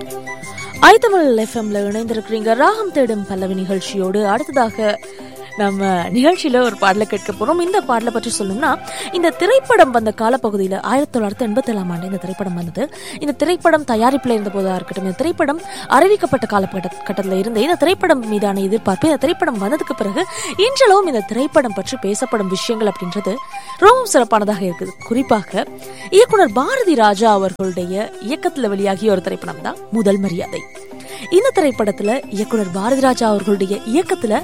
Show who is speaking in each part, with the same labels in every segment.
Speaker 1: ஐத்தமிழ் எஃப்எம்ல இணைந்திருக்கிறீங்க ராகம் தேடும் பல்லவி நிகழ்ச்சியோடு அடுத்ததாக நம்ம நிகழ்ச்சியில ஒரு பாடலை கேட்க போறோம் இந்த பாடலை பற்றி சொல்லணும்னா இந்த திரைப்படம் வந்த காலப்பகுதியில் ஆயிரத்தி தொள்ளாயிரத்தி எண்பத்தி ஏழாம் ஆண்டு இந்த திரைப்படம் வந்தது இந்த திரைப்படம் தயாரிப்பில் இருந்த போதா இருக்கட்டும் இந்த திரைப்படம் அறிவிக்கப்பட்ட காலகட்ட கட்டத்தில் இருந்து இந்த திரைப்படம் மீதான எதிர்பார்ப்பு இந்த திரைப்படம் வந்ததுக்கு பிறகு இன்றளவும் இந்த திரைப்படம் பற்றி பேசப்படும் விஷயங்கள் அப்படின்றது ரொம்பவும் சிறப்பானதாக இருக்குது குறிப்பாக இயக்குனர் பாரதி ராஜா அவர்களுடைய இயக்கத்தில் வெளியாகிய ஒரு திரைப்படம் தான் முதல் மரியாதை இந்த திரைப்படத்துல இயக்குனர் பாரதி ராஜா அவர்களுடைய இயக்கத்துல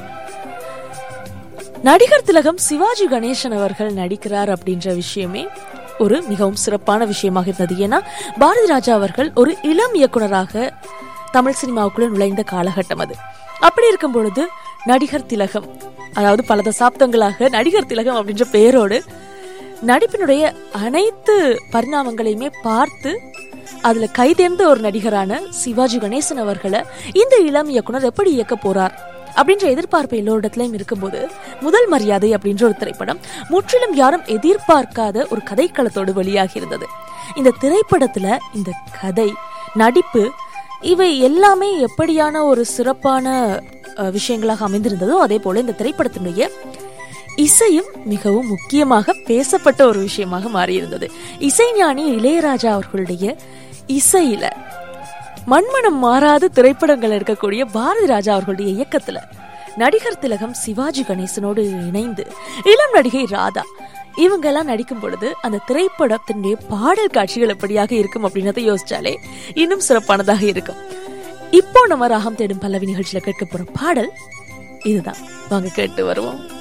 Speaker 1: நடிகர் திலகம் சிவாஜி கணேசன் அவர்கள் நடிக்கிறார் அப்படின்ற விஷயமே ஒரு மிகவும் சிறப்பான விஷயமாக இருந்தது ஏன்னா பாரதி ராஜா அவர்கள் ஒரு இளம் இயக்குனராக தமிழ் சினிமாவுக்குள்ள நுழைந்த காலகட்டம் அது அப்படி இருக்கும் பொழுது நடிகர் திலகம் அதாவது பல தசாப்தங்களாக நடிகர் திலகம் அப்படின்ற பெயரோடு நடிப்பினுடைய அனைத்து பரிணாமங்களையுமே பார்த்து அதுல கைதேர்ந்த ஒரு நடிகரான சிவாஜி கணேசன் அவர்களை இந்த இளம் இயக்குனர் எப்படி இயக்க போறார் அப்படின்ற எதிர்பார்ப்பு எல்லோரிடத்திலையும் இருக்கும்போது முதல் மரியாதை அப்படின்ற ஒரு திரைப்படம் முற்றிலும் யாரும் எதிர்பார்க்காத ஒரு கதைக்களத்தோடு வெளியாகி இருந்தது இந்த திரைப்படத்துல இந்த கதை நடிப்பு இவை எல்லாமே எப்படியான ஒரு சிறப்பான அஹ், விஷயங்களாக அமைந்திருந்ததோ அதே போல இந்த திரைப்படத்தினுடைய இசையும் மிகவும் முக்கியமாக பேசப்பட்ட ஒரு விஷயமாக மாறியிருந்தது இசைஞானி இளையராஜா அவர்களுடைய இசையில மண்மனம் மாறாத திரைப்படங்கள் எடுக்கக்கூடிய பாரதி ராஜா அவர்களுடைய இயக்கத்துல நடிகர் திலகம் சிவாஜி கணேசனோடு இணைந்து இளம் நடிகை ராதா இவங்க எல்லாம் நடிக்கும் பொழுது அந்த திரைப்படத்தினுடைய பாடல் காட்சிகள் எப்படியாக இருக்கும் அப்படின்றத யோசிச்சாலே இன்னும் சிறப்பானதாக இருக்கும் இப்போ நம்ம ராகம் தேடும் பல்லவி நிகழ்ச்சியில கேட்க போற பாடல் இதுதான் வாங்க கேட்டு வருவோம்